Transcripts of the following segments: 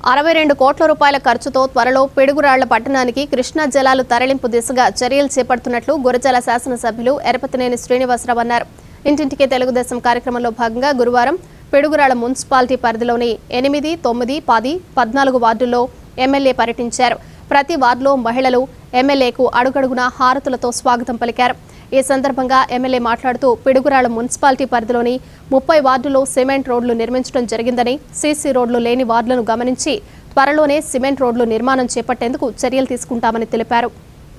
అరవై రెండు కోట్ల రూపాయల ఖర్చుతో త్వరలో పిడుగురాళ్ల పట్టణానికి కృష్ణా జలాలు తరలింపు దిశగా చర్యలు చేపడుతున్నట్లు గురజాల శాసనసభ్యులు ఎరపతినేని శ్రీనివాసరావు అన్నారు ఇంటింటికి తెలుగుదేశం కార్యక్రమంలో భాగంగా గురువారం పిడుగురాళ్ల మున్సిపాలిటీ పరిధిలోని ఎనిమిది తొమ్మిది పది పద్నాలుగు వార్డుల్లో ఎమ్మెల్యే పర్యటించారు ప్రతి వార్డులో మహిళలు ఎమ్మెల్యేకు అడుగడుగునా హారతులతో స్వాగతం పలికారు ఈ సందర్భంగా ఎమ్మెల్యే మాట్లాడుతూ పిడుగురాళ్ల మున్సిపాలిటీ పరిధిలోని ముప్పై వార్డులో సిమెంట్ రోడ్లు నిర్మించడం జరిగిందని సీసీ రోడ్లు లేని వార్డులను గమనించి త్వరలోనే సిమెంట్ రోడ్లు నిర్మాణం చేపట్టేందుకు చర్యలు తీసుకుంటామని తెలిపారు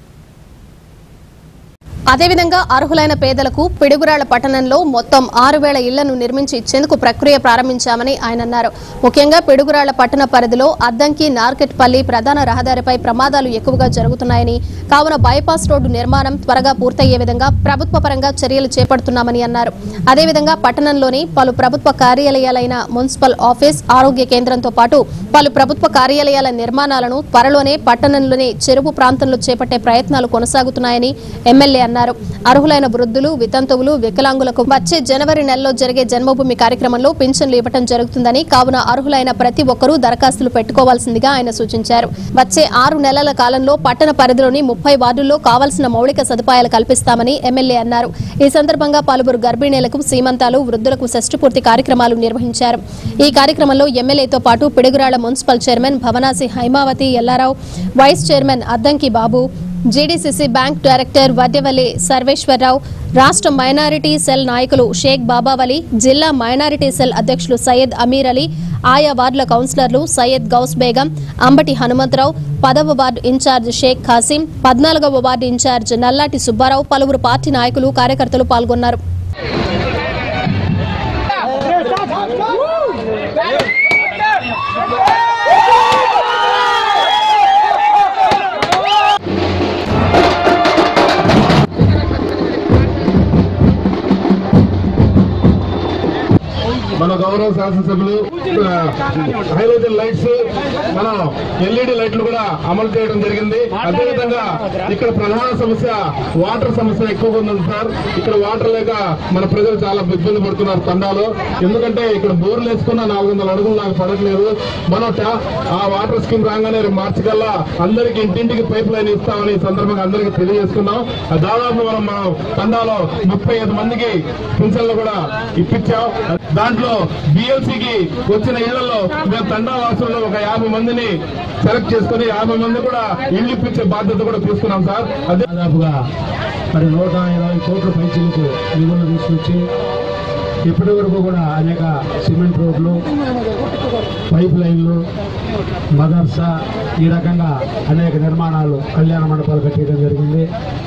అదేవిధంగా అర్హులైన పేదలకు పిడుగురాళ్ల పట్టణంలో మొత్తం ఆరు వేల ఇళ్లను నిర్మించి ఇచ్చేందుకు ప్రక్రియ ప్రారంభించామని ఆయన అన్నారు ముఖ్యంగా పిడుగురాళ్ల పట్టణ పరిధిలో అద్దంకి నార్కెట్పల్లి ప్రధాన రహదారిపై ప్రమాదాలు ఎక్కువగా జరుగుతున్నాయని కావున బైపాస్ రోడ్డు నిర్మాణం త్వరగా పూర్తయ్యే విధంగా ప్రభుత్వ పరంగా చర్యలు చేపడుతున్నామని అన్నారు అదేవిధంగా పట్టణంలోని పలు ప్రభుత్వ కార్యాలయాలైన మున్సిపల్ ఆఫీస్ ఆరోగ్య కేంద్రంతో పాటు పలు ప్రభుత్వ కార్యాలయాల నిర్మాణాలను త్వరలోనే పట్టణంలోని చెరువు ప్రాంతంలో చేపట్టే ప్రయత్నాలు కొనసాగుతున్నాయని ఎమ్మెల్యే అన్నారు అర్హులైన వృద్ధులు వితంతువులు వికలాంగులకు వచ్చే జనవరి నెలలో జరిగే జన్మభూమి కార్యక్రమంలో పింఛన్లు ఇవ్వడం జరుగుతుందని కావున అర్హులైన ప్రతి ఒక్కరూ దరఖాస్తులు పెట్టుకోవాల్సిందిగా ఆయన సూచించారు వచ్చే ఆరు నెలల కాలంలో పట్టణ పరిధిలోని ముప్పై వార్డుల్లో కావాల్సిన మౌలిక సదుపాయాలు కల్పిస్తామని ఎమ్మెల్యే అన్నారు ఈ సందర్భంగా పలువురు గర్భిణీలకు సీమంతాలు వృద్ధులకు షష్ఠపూర్తి కార్యక్రమాలు నిర్వహించారు ఈ కార్యక్రమంలో ఎమ్మెల్యేతో పాటు Piduguralla municipal chairman Bhavanasi Haimavathi Ellarao vice chairman Addanki Babu GDCC bank director Vaddevalli Sarveswararao రాష్ట్ర మైనారిటీ సెల్ నాయకులు షేక్ బాబావలి జిల్లా మైనారిటీ సెల్ అధ్యక్షులు సయ్యద్ అమీర్ అలీ ఆయా వార్డుల కౌన్సిలర్లు సయ్యద్ గౌస్ బేగం అంబటి హనుమంతరావు పదవ వార్డు ఇన్ఛార్జ్ షేక్ ఖాసిం పద్నాలుగవ వార్డు ఇన్ఛార్జ్ నల్లాటి సుబ్బారావు పలువురు పార్టీ నాయకులు కార్యకర్తలు పాల్గొన్నారు మన గౌరవ శాసనసభ్యులు హైలోజన్ లైట్స్ మన ఎల్ఈడి లైట్లు కూడా అమలు చేయడం జరిగింది అదేవిధంగా ఇక్కడ ప్రధాన సమస్య వాటర్ సమస్య ఎక్కువగా ఉంది సార్ ఇక్కడ వాటర్ లేక మన ప్రజలు చాలా ఇబ్బంది పడుతున్నారు తండాలో ఎందుకంటే ఇక్కడ బోర్లు వేసుకున్న నాలుగు వందల అడుగులు నాకు పడట్లేదు మనం ట్యా- ఆ వాటర్ స్కీమ్ రాగానే రేపు మార్చి కల్లా అందరికి ఇంటింటికి పైప్ లైన్ ఇస్తామని ఈ సందర్భంగా అందరికి తెలియజేసుకున్నాం ఆ దాదాపు మనం మన తండాలో ముప్పై ఐదు మందికి పింఛన్లు కూడా ఇప్పించాం దాంట్లో బిఎల్సికి వచ్చిన ఇళ్లలో మేము తండా వాసుల్లో ఒక యాభై మందిని సెలెక్ట్ చేసుకుని యాభై మంది కూడా ఇల్లు ఇప్పించే బాధ్యత కూడా తీసుకున్నాం సార్ అదే దాదాపుగా మరి నూట ఇరవై కోట్ల పైచీలకు నిధులు తీసుకొచ్చి ఇప్పటి వరకు కూడా అనేక సిమెంట్ రోడ్లు పైప్ లైన్లు మదర్సా ఈ రకంగా అనేక నిర్మాణాలు కళ్యాణ మండపాలు కట్టేయడం జరిగింది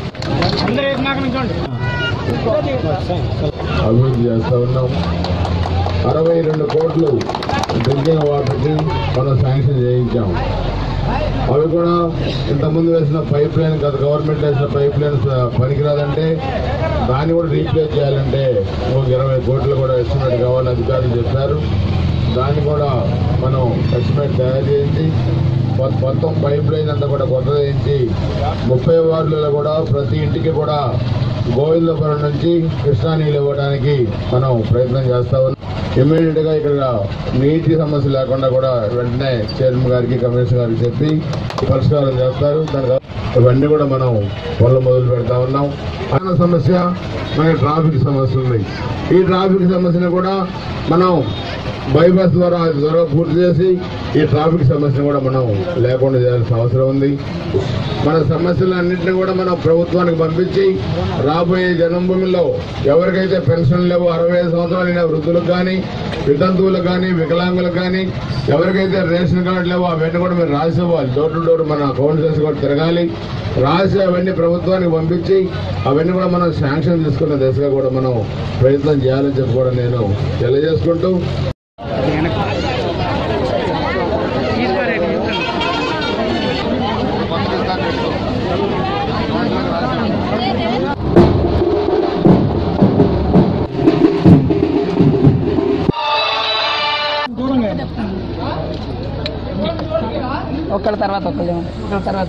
అభివృద్ధి చేస్తా ఉన్నాం అరవై రెండు కోట్లు డ్రింకింగ్ వాటర్కి మనం శాంక్షన్ చేయించాం అవి కూడా ఇంతకుముందు వేసిన పైప్ లైన్ గత గవర్నమెంట్ వేసిన పైప్ లైన్ పనికిరాదంటే దాన్ని కూడా రీప్లేస్ చేయాలంటే ఒక ఇరవై కోట్లు కూడా ఎస్టిమేట్ కావాలని అధికారులు చెప్పారు దాన్ని కూడా మనం ఎస్టిమేట్ తయారు చేయించి మొ- మొత్తం పైప్ లైన్ అంతా కూడా కొత్తది వేయించి ముప్పై వార్డులలో కూడా ప్రతి ఇంటికి కూడా గోవిందపురం నుంచి కృష్ణా నీళ్ళు ఇవ్వడానికి మనం ప్రయత్నం చేస్తా ఉన్నాం ఇమ్మీడియట్ గా ఇక్కడ నీటి సమస్య లేకుండా కూడా వెంటనే చైర్మన్ గారికి కమిషనర్ గారికి చెప్పి పరిష్కారం చేస్తారు దానికి ఇవన్నీ కూడా మనం పనులు మొదలు పెడతా ఉన్నాం ప్రధాన సమస్య మనకి ట్రాఫిక్ సమస్య ఉంది ఈ ట్రాఫిక్ సమస్యను కూడా మనం బైపాస్ ద్వారా త్వరగా పూర్తి చేసి ఈ ట్రాఫిక్ సమస్యను కూడా మనం లేకుండా చేయాల్సిన అవసరం ఉంది మన సమస్యలన్నింటినీ కూడా మనం ప్రభుత్వానికి పంపించి రాబోయే జన్మభూమిలో ఎవరికైతే పెన్షన్ లేవో అరవై ఐదు సంవత్సరాలైన వృద్ధులకు కానీ వితంతువులకు కానీ వికలాంగులకు కానీ ఎవరికైతే రేషన్ కార్డు లేవో అవన్నీ కూడా మీరు రాసి ఇవ్వాలి డోర్ టు డోర్ మన కౌన్సిలర్స్ కూడా తిరగాలి రాసి అవన్నీ ప్రభుత్వానికి పంపించి అవన్నీ కూడా మనం శాంక్షన్ తీసుకున్న దిశగా కూడా మనం ప్రయత్నం చేయాలని చెప్పి కూడా నేను తెలియజేసుకుంటూ ఒక్కళ్ళ తర్వాత ఒక్కళ్ళు తర్వాత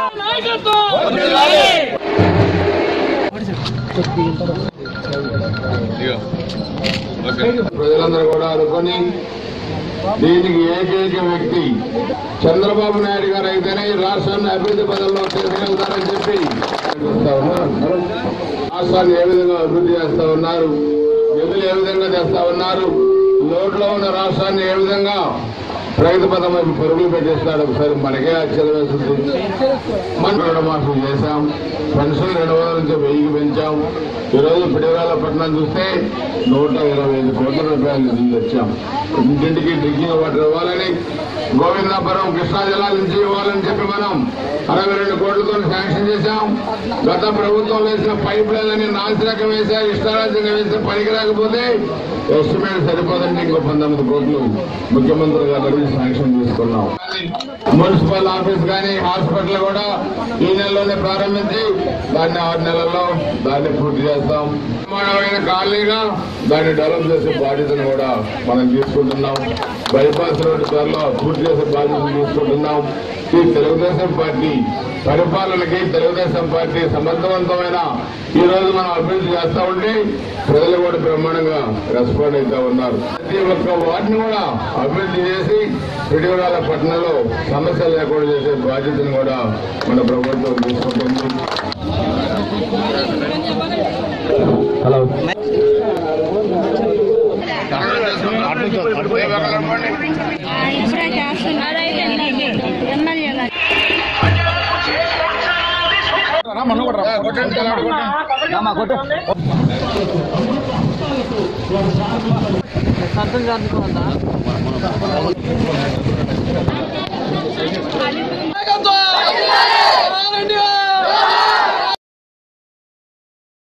ప్రజలందరూ కూడా అనుకొని దీనికి ఏకైక వ్యక్తి చంద్రబాబు నాయుడు గారు అయితేనే ఈ రాష్ట్రాన్ని అభివృద్ధి పదంలో తీసుకెళ్తారని చెప్పి చెప్తా ఉన్నారు. రాష్ట్రాన్ని ఏ విధంగా అభివృద్ధి చేస్తా ఉన్నారు నిధులు ఏ విధంగా తెస్తా ఉన్నారు లోట్లో ఉన్న రాష్ట్రాన్ని ఏ విధంగా ప్రగతి పదం వైపు పరుగులు పెట్టేస్తాడు ఒకసారి మనకే ఆశ్చర్యం వేస్తుంది మనం రుణమాఫీ చేశాం పెన్షన్ రెండు వందల నుంచి వెయ్యికి పెంచాం ఈరోజు పిడివాల పట్టణం చూస్తే నూట ఇరవై ఐదు కోట్ల రూపాయలు నిధులు తెచ్చాం ఇంటింటికి డ్రింకింగ్ వాటర్ ఇవ్వాలని గోవిందాపురం కృష్ణా జిల్లా నుంచి ఇవ్వాలని చెప్పి మనం అరవై రెండు కోట్లతో శాంక్షన్ చేశాం గత ప్రభుత్వం వేసిన పైప్ లైన్ నాసిరకం వేశారు ఇష్టారాజ్యంగా వేసిన పనికి రాకపోతే ఎస్టిమేట్ సరిపోదండి ఇంకో పంతొమ్మిది కోట్లు ముఖ్యమంత్రి గారి దగ్గర శాంక్షన్ తీసుకున్నాం మున్సిపల్ ఆఫీస్ కానీ హాస్పిటల్ కూడా ఈ నెలలోనే ప్రారంభించి దాన్ని ఆరు నెలల్లో దాన్ని పూర్తి చేస్తాం నిర్మాణమైన ఖాళీగా దాన్ని డెవలప్ చేసే బాధ్యతను కూడా మనం తీసుకుంటున్నాం బైపాస్ రోడ్డు త్వరలో పూర్తి చేసే బాధ్యతను తీసుకుంటున్నాం ఈ తెలుగుదేశం పార్టీ పరిపాలనకి తెలుగుదేశం పార్టీ సమర్థవంతమైన ఈ రోజు మనం అభివృద్ధి చేస్తా ఉంటే ప్రజలు కూడా బ్రహ్మాండంగా రెస్పాండ్ అవుతా ఉన్నారు ప్రతి ఒక్క వాటిని కూడా అభివృద్ధి చేసి పిడిగడాల పట్టణంలో సమస్యలు లేకుండా చేసే బాధ్యతను కూడా మన ప్రభుత్వం తీసుకుంటుంది హలో ఇప్పుడే చేస్తున్నారు ఎమ్మెల్యే గారు సర్పంచ్ గారికి ఉందా